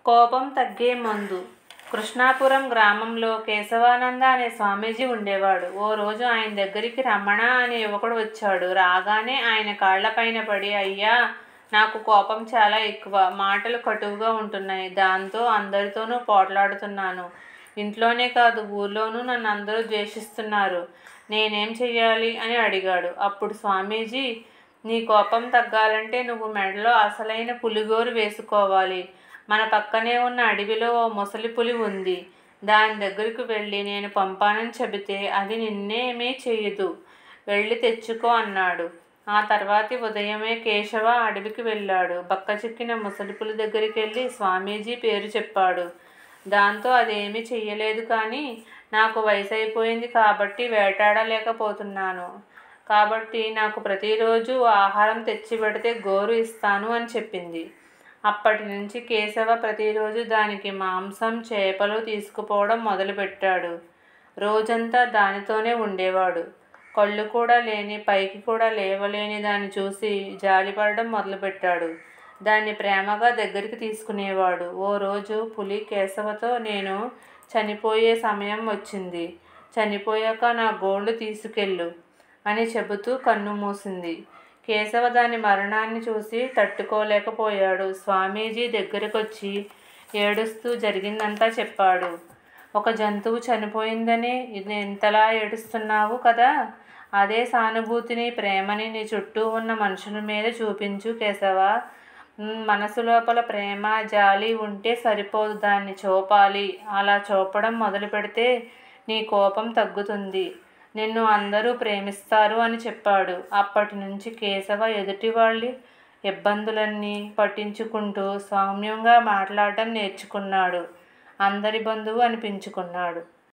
కోపం తగ్గే మందు కృష్ణాపురం గ్రామంలో కేశవానంద అనే స్వామీజీ ఉండేవాడు ఓ రోజు ఆయన దగ్గరికి రమణ అనే యువకుడు వచ్చాడు రాగానే ఆయన కాళ్లపైన పడి అయ్యా నాకు కోపం చాలా ఎక్కువ మాటలు కటువుగా ఉంటున్నాయి దాంతో అందరితోనూ పోట్లాడుతున్నాను ఇంట్లోనే కాదు ఊర్లోనూ నన్ను అందరూ ద్వేషిస్తున్నారు నేనేం చెయ్యాలి అని అడిగాడు అప్పుడు స్వామీజీ నీ కోపం తగ్గాలంటే నువ్వు మెడలో అసలైన పులిగోరు వేసుకోవాలి మన పక్కనే ఉన్న అడవిలో ఓ ముసలి పులి ఉంది దాని దగ్గరకు వెళ్ళి నేను పంపానని చెబితే అది నిన్నేమీ చెయ్యదు వెళ్ళి తెచ్చుకో అన్నాడు ఆ తర్వాతి ఉదయమే కేశవ అడవికి వెళ్ళాడు బక్క చిక్కిన ముసలి పులి దగ్గరికి వెళ్ళి స్వామీజీ పేరు చెప్పాడు దాంతో అదేమీ చెయ్యలేదు కానీ నాకు వయసు అయిపోయింది కాబట్టి వేటాడలేకపోతున్నాను కాబట్టి నాకు ప్రతిరోజు ఆహారం తెచ్చి పెడితే గోరు ఇస్తాను అని చెప్పింది అప్పటి నుంచి కేశవ ప్రతిరోజు దానికి మాంసం చేపలు తీసుకుపోవడం మొదలుపెట్టాడు రోజంతా దానితోనే ఉండేవాడు కళ్ళు కూడా లేని పైకి కూడా లేవలేని దాన్ని చూసి జాలిపడడం మొదలుపెట్టాడు దాన్ని ప్రేమగా దగ్గరికి తీసుకునేవాడు ఓ రోజు పులి కేశవతో నేను చనిపోయే సమయం వచ్చింది చనిపోయాక నా గోళ్ళు తీసుకెళ్ళు అని చెబుతూ కన్ను మూసింది కేశవ దాని మరణాన్ని చూసి తట్టుకోలేకపోయాడు స్వామీజీ దగ్గరకొచ్చి ఏడుస్తూ జరిగిందంతా చెప్పాడు ఒక జంతువు చనిపోయిందని ఇది ఎంతలా ఏడుస్తున్నావు కదా అదే సానుభూతిని ప్రేమని నీ చుట్టూ ఉన్న మనుషుల మీద చూపించు కేశవ ఉమ్, మనసు లోపల ప్రేమ జాలి ఉంటే సరిపోదు దాన్ని చూపాలి అలా చూపడం మొదలు పెడితే నీ కోపం తగ్గుతుంది నిన్ను అందరూ ప్రేమిస్తారు అని చెప్పాడు అప్పటి నుంచి కేశవ ఎదుటి వాళ్ళ ఇబ్బందులన్నీ పట్టించుకుంటూ సౌమ్యంగా మాట్లాడడం నేర్చుకున్నాడు అందరి బంధువు అనిపించుకున్నాడు